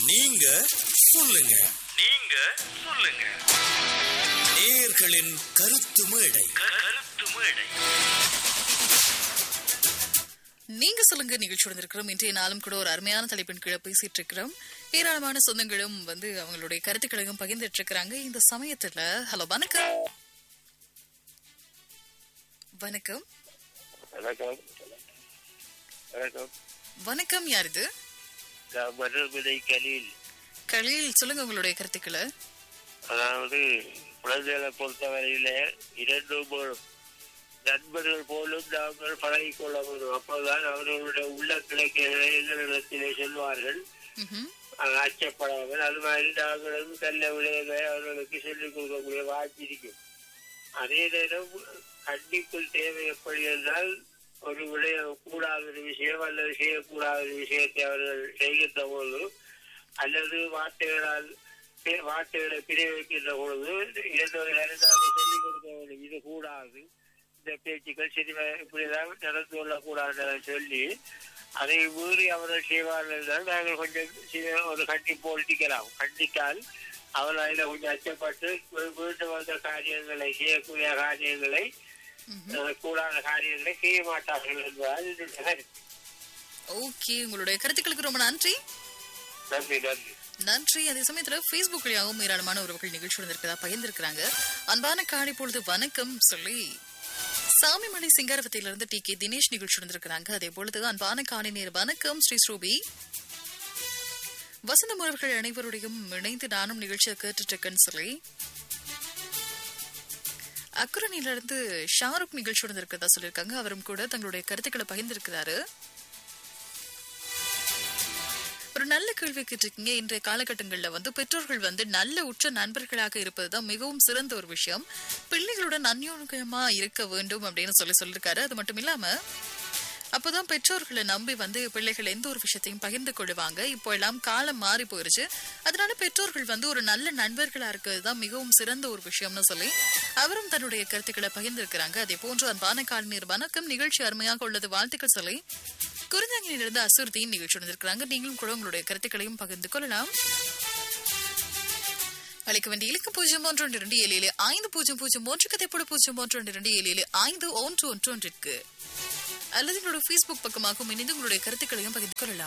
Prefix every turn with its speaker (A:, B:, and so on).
A: நீங்க சொல்லுங்க
B: நீங்க சொல்லுங்க
A: நேயர்களின் கருத்து மேடை
B: கருத்து மேடை
C: நீங்க சொல்லுங்க நிகழ்ச்சியோட இருக்கிறோம் இன்றைய நாளும் கூட ஒரு அருமையான தலைப்பின் கீழே பேசிட்டு இருக்கிறோம் ஏராளமான சொந்தங்களும் வந்து அவங்களுடைய கருத்துக்களையும் பகிர்ந்துட்டு இருக்கிறாங்க இந்த சமயத்துல ஹலோ வணக்கம் வணக்கம்
D: வணக்கம் வணக்கம்
C: வணக்கம் யார் இது
D: நான் மருள்விடை கலீல்
C: கலீல் சொல்லுங்க உங்களுடைய கருத்துக்களை
D: அதாவது குழந்தைகளை பொறுத்தவரையில இரண்டு மூணு நண்பர்கள் போலும் நாங்கள் பழகிக் கொள்ள வேண்டும் அப்போதான் அவர்களுடைய உள்ள கிளைக்கைகளை எங்களிடத்திலே சொல்வார்கள்
C: ம்ஹும்.
D: அஹ் அச்சப்படாமல் அது மாதிரி நாங்களும் நல்ல விடயங்களை அவர்களுக்கு சொல்லிக் கொடுக்கக்கூடிய வாய்ப்பு இருக்கும் அதே நேரம் கண்டிப்புள் தேவை எப்படி என்றால் ஒரு விடயம் கூடாத ஒரு விஷயம் அல்லது செய்யக்கூடாத ஒரு விஷயத்தை அவர்கள் செய்கின்ற போது அல்லது வார்த்தைகளால் பே- வார்த்தைகளை பிரிவிக்கின்ற பொழுது இரண்டவர்கள் சொல்லிக் கொடுக்க வேண்டும் இது கூடாது இந்த பேச்சுக்கள் சரி இப்படிதான் நடந்து கொள்ளக்கூடாது சொல்லி அதை மீறி அவர்கள் செய்வார்கள் என்றால் நாங்கள் கொஞ்சம் சில ஒரு கண்டிப்பு ஒழிக்கலாம் கண்டித்தால் அவர்கள் அதில் கொஞ்சம் அச்சப்பட்டு மீ- மீண்டும் வந்த காரியங்களை செய்யக்கூடிய காரியங்களை அஹ், கூடாத காரியங்களை செய்ய மாட்டார்கள் என்பதால் இது கருத்து.
C: ஓகே உங்களுடைய கருத்துக்களுக்கு ரொம்ப நன்றி
D: நன்றி நன்றி
C: நன்றி அதே சமயத்துல Facebook வழியாகவும் ஏராளமான உறவுகள் நிகழ்ச்சி இருக்கிறதா பகிர்ந்திருக்கிறாங்க அன்பான காணி பொழுது வணக்கம் சொல்லி சாமிமலை சிங்காரவத்திலிருந்து டி கே தினேஷ் நிகழ்ச்சி இருந்திருக்கிறாங்க அதே பொழுது அன்பான காணி நேர் வணக்கம் ஸ்ரீ ஸ்ரூபி வசந்தம் உறவுகள் அனைவருடையும் இணைந்து நானும் நிகழ்ச்சியை கேட்டுட்டு இருக்கேன்னு சொல்லி அக்குரணில இருந்து ஷாருக் நிகழ்ச்சி இருக்கிறதா சொல்லியிருக்காங்க அவரும் கூட தங்களுடைய கருத்துக்களை பகிர்ந்திருக்கிறாரு ஒரு நல்ல கேள்வி கேட்டிருக்கீங்க இன்றைய காலகட்டங்களில் வந்து பெற்றோர்கள் வந்து நல்ல உற்ற நண்பர்களாக இருப்பதுதான் மிகவும் சிறந்த ஒரு விஷயம் பிள்ளைகளுடன் அந்யோன்யமா இருக்க வேண்டும் அப்படின்னு சொல்லி சொல்லியிருக்காரு அது மட்டும் இல்லாம அப்போதான் பெற்றோர்களை நம்பி வந்து பிள்ளைகள் எந்த ஒரு விஷயத்தையும் பகிர்ந்து கொள்வாங்க இப்போ எல்லாம் காலம் மாறி போயிருச்சு அதனால பெற்றோர்கள் வந்து ஒரு நல்ல நண்பர்களா இருக்கிறது தான் மிகவும் சிறந்த ஒரு விஷயம்னு சொல்லி அவரும் தன்னுடைய கருத்துக்களை பகிர்ந்திருக்கிறாங்க அதே போன்று அன்பான காலநீர் வணக்கம் நிகழ்ச்சி அருமையாக உள்ளது வாழ்த்துக்கள் சொல்லி குருந்தாங்கிலிருந்து அசுர்தீன் நிகழ்ச்சி வந்திருக்கிறாங்க நீங்களும் கூட உங்களுடைய கருத்துக்களையும் பகிர்ந்து கொள்ளலாம் அழைக்க வேண்டிய இலக்கு பூஜ்ஜியம் ஒன்று ஒன்று இரண்டு ஏழு ஏழு ஐந்து பூஜ்ஜியம் பூஜ்ஜியம் ஒன்று கதைப்பட பூஜ்ஜியம் ஒன்று ஒன்று இரண்டு ஏழு ஏழு ஐந்து ஒன்று ஒன்று ஒன்றிற்கு அல்லது எங்களோட ஃபேஸ்புக் பக்கமாகவும் இணைந்து உங்களுடைய கருத்துக்களையும் பகிர்ந்து கொள்ளலாம்